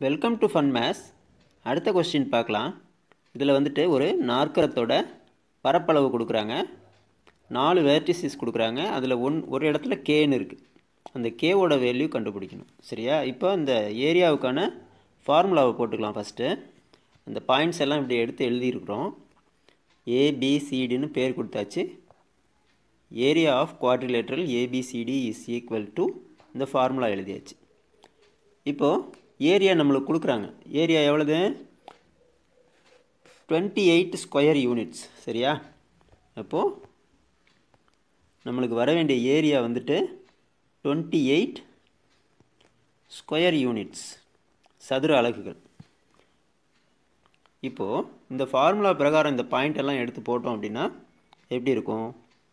welcome to fun maths அடுத்த question பார்க்கலாம் இதில் வந்துட்டு ஒரு நாற்கரத்தோட பரப்பளவு கொடுக்குறாங்க நாலு வேர்டிசிஸ் கொடுக்குறாங்க அதில் ஒன் ஒரு இடத்துல கேன்னு இருக்குது அந்த கேவோட வேல்யூ கண்டுபிடிக்கணும் சரியா இப்போ இந்த ஏரியாவுக்கான ஃபார்முலாவை போட்டுக்கலாம் ஃபஸ்ட்டு அந்த பாயிண்ட்ஸ் எல்லாம் இப்படி எடுத்து எழுதியிருக்கிறோம் ஏபிசிடின்னு பேர் கொடுத்தாச்சு area of quadrilateral ABCD is equal to இந்த ஃபார்முலா எழுதியாச்சு இப்போது ஏரியா நம்மளுக்கு கொடுக்குறாங்க ஏரியா எவ்வளவு டுவெண்ட்டி எயிட் ஸ்கொயர் யூனிட்ஸ் சரியா அப்போது நம்மளுக்கு வர வேண்டிய ஏரியா வந்துட்டு டுவெண்ட்டி எயிட் ஸ்கொயர் யூனிட்ஸ் சதுர அலகுகள் இப்போது இந்த ஃபார்முலா பிரகாரம் இந்த பாயிண்ட் எல்லாம் எடுத்து போட்டோம் அப்படின்னா எப்படி இருக்கும்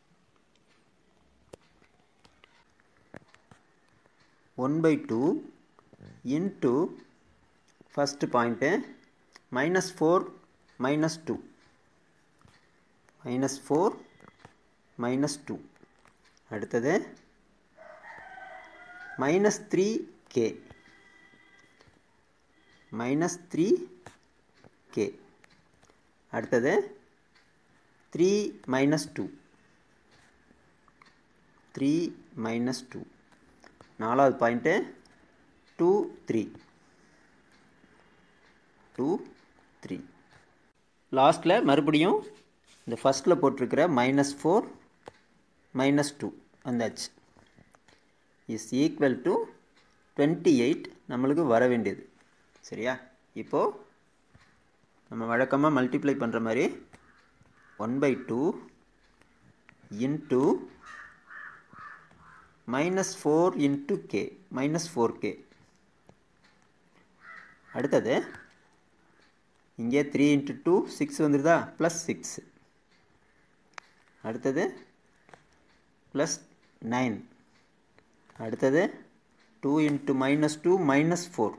one by two into first point minus four minus two minus four minus two அடுத்தது minus three K minus three K அடுத்தது three minus two three minus two நாலாவது point two three two three லாஸ்ட்டில் மறுபடியும் இந்த ஃபஸ்ட்டில் போட்டிருக்கிற minus four minus two வந்தாச்சு is equal to twenty eight நம்மளுக்கு வர வேண்டியது சரியா இப்போது நம்ம வழக்கமாக மல்டிப்ளை பண்ணுற மாதிரி one by two into minus four into K minus four K அடுத்தது இங்கே த்ரீ இன்ட்டு டூ சிக்ஸ் வந்துடுதா ப்ளஸ் சிக்ஸ் அடுத்தது ப்ளஸ் நைன் அடுத்தது two into minus two minus four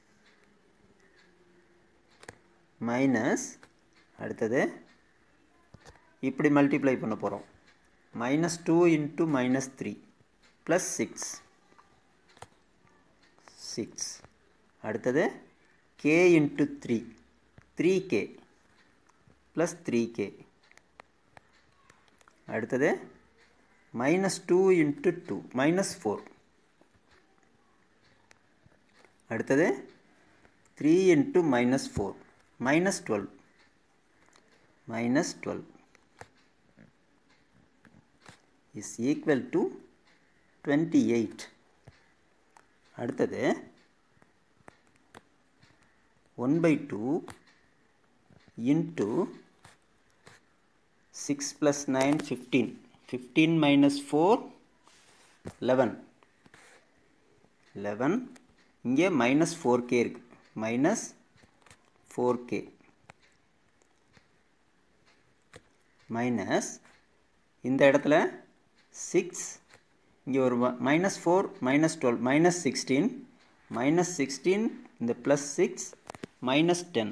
minus அடுத்தது இப்படி மல்டிப்ளை பண்ண போகிறோம் minus two into minus three plus six six அடுத்தது K into three three K plus three K அடுத்தது minus two into two minus four அடுத்தது three into minus four minus twelve minus twelve is equal to twenty eight அடுத்தது one by two into six plus nine fifteen fifteen minus four eleven eleven இங்கே minus four K இருக்குது minus four K minus இந்த இடத்துல six இங்கே ஒரு minus four minus twelve minus sixteen minus sixteen இந்த plus six minus ten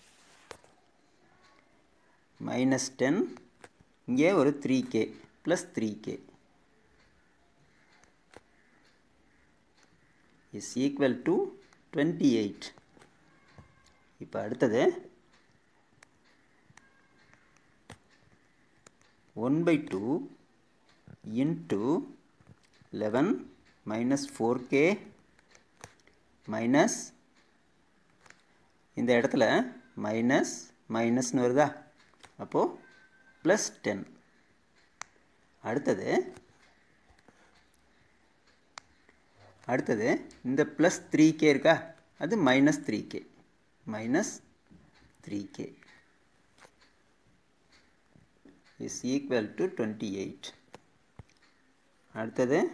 minus ten இங்கே ஒரு three K plus three K is equal to twenty eight இப்போ அடுத்தது one by two into eleven minus four K minus இந்த இடத்துல minus மைனஸ்னு வருதா அப்போது plus ten அடுத்தது அடுத்தது இந்த ப்ளஸ் த்ரீ கே இருக்கா அது minus three K minus three K is equal to twenty eight அடுத்தது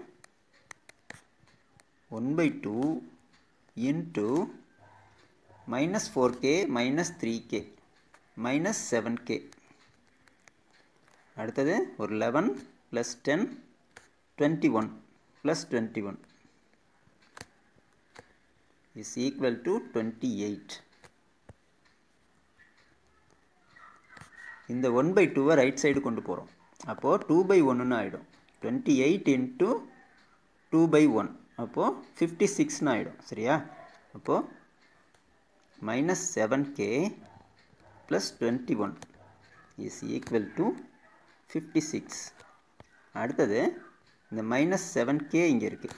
one by two into minus four K minus three K minus seven K அடுத்தது ஒரு eleven plus ten twenty one plus twenty one is equal to twenty eight இந்த one by டூவை right side கொண்டு போகிறோம் அப்போது two by ஒன்றுன்னு ஆகிடும் twenty eight into two by one அப்போது ஃபிஃப்டி சிக்ஸ்னு ஆகிடும் சரியா அப்போது minus seven K plus twenty one is equal to fifty six அடுத்தது இந்த மைனஸ் செவன் கே இங்கே இருக்குது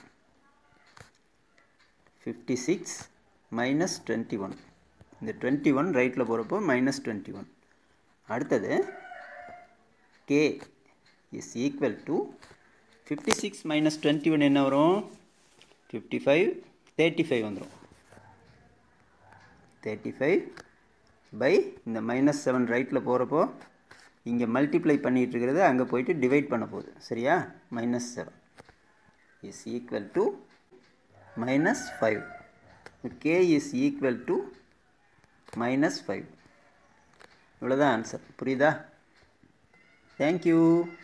fifty six minus twenty one இந்த டுவெண்ட்டி ஒன் ரைட்டில் போகிறப்போ மைனஸ் டுவெண்ட்டி ஒன் அடுத்தது K is equal to fifty six minus twenty one என்ன வரும் ஃபிஃப்டி ஃபைவ் தேர்ட்டி ஃபைவ் வந்துடும் தேர்ட்டி ஃபைவ் பை இந்த மைனஸ் செவன் ரைட்டில் போகிறப்போ இங்கே மல்டிப்ளை பண்ணிகிட்டு இருக்கிறது அங்கே போயிட்டு டிவைட் பண்ண போகுது சரியா minus seven is equal to minus five K is equal to minus five இவ்வளோதான் ஆன்சர் புரியுதா தேங்க்யூ